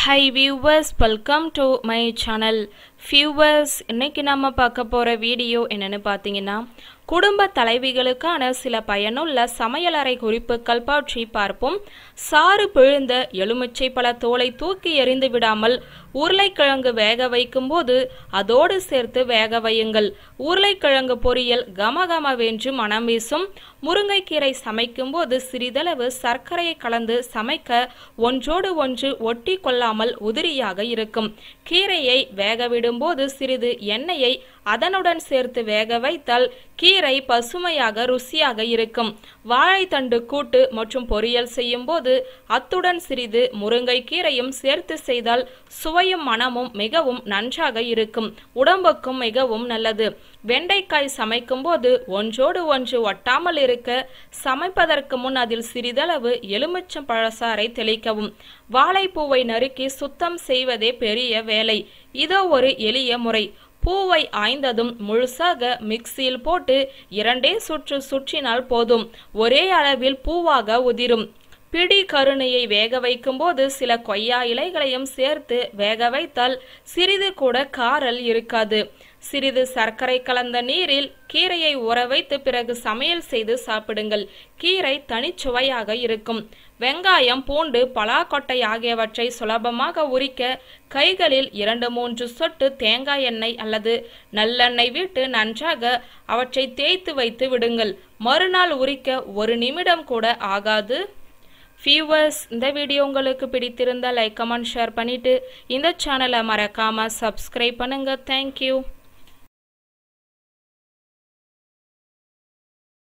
high viewers welcome to my channel viewers இன்னைக்கு நம்ம பார்க்க போகிற வீடியோ என்னன்னு பார்த்தீங்கன்னா குடும்ப தலைவிகளுக்கான சில பயனுள்ள சமையலறை குறிப்புகள் பற்றி பார்ப்போம் சாறு பிழிந்த எலுமிச்சை பழ தோலை தூக்கி எறிந்து விடாமல் உருளைக்கிழங்கு வேக வைக்கும் போது அதோடு சேர்த்து வேக வையுங்கள் உருளைக்கிழங்கு பொரியல் கமகமவென்று மனம் வீசும் முருங்கைக்கீரை சமைக்கும் போது சிறிதளவு சர்க்கரையை கலந்து சமைக்க ஒன்றோடு ஒன்று ஒட்டி கொள்ளாமல் உதிரியாக இருக்கும் கீரையை வேக விடும்போது சிறிது எண்ணெயை அதனுடன் சேர்த்து வேக வைத்தால் கீரை பசுமையாக ருசியாக இருக்கும் வாழைத்தண்டு கூட்டு மற்றும் பொரியல் செய்யும் போது அத்துடன் சிறிது முருங்கை கீரையும் சேர்த்து செய்தால் சுவையும் மனமும் மிகவும் நன்றாக இருக்கும் உடம்புக்கும் மிகவும் நல்லது வெண்டைக்காய் சமைக்கும் போது ஒன்றோடு ஒன்று ஒட்டாமல் இருக்க சமைப்பதற்கு முன் அதில் சிறிதளவு எலுமிச்சம் பழசாறை தெளிக்கவும் வாழைப்பூவை நறுக்கி சுத்தம் செய்வதே பெரிய வேலை இதோ ஒரு எளிய முறை பூவை ஆய்ந்ததும் முழுசாக மிக்சியில் போட்டு இரண்டே சுற்று சுற்றினால் போதும் ஒரே அளவில் பூவாக உதிரும் பிடி கருணையை வேக வைக்கும்போது சில கொய்யா இலைகளையும் சேர்த்து வேக வைத்தால் சிறிது கூட காரல் இருக்காது சிறிது சர்க்கரை கலந்த நீரில் கீரையை ஊற வைத்து பிறகு சமையல் செய்து சாப்பிடுங்கள் கீரை தனிச்சுவையாக இருக்கும் வெங்காயம் பூண்டு பலாக்கொட்டை ஆகியவற்றை சுலபமாக உரிக்க கைகளில் இரண்டு மூன்று சொட்டு தேங்காய் எண்ணெய் அல்லது நல்லெண்ணெய் விட்டு நன்றாக அவற்றை தேய்த்து வைத்து விடுங்கள் மறுநாள் உரிக்க ஒரு நிமிடம் கூட ஆகாது வியூவர்ஸ் இந்த வீடியோ உங்களுக்கு பிடித்திருந்தால் லைக் கமெண்ட் ஷேர் பண்ணிட்டு இந்த சேனலை மறக்காம சப்ஸ்கிரைப் பண்ணுங்க தேங்க்யூ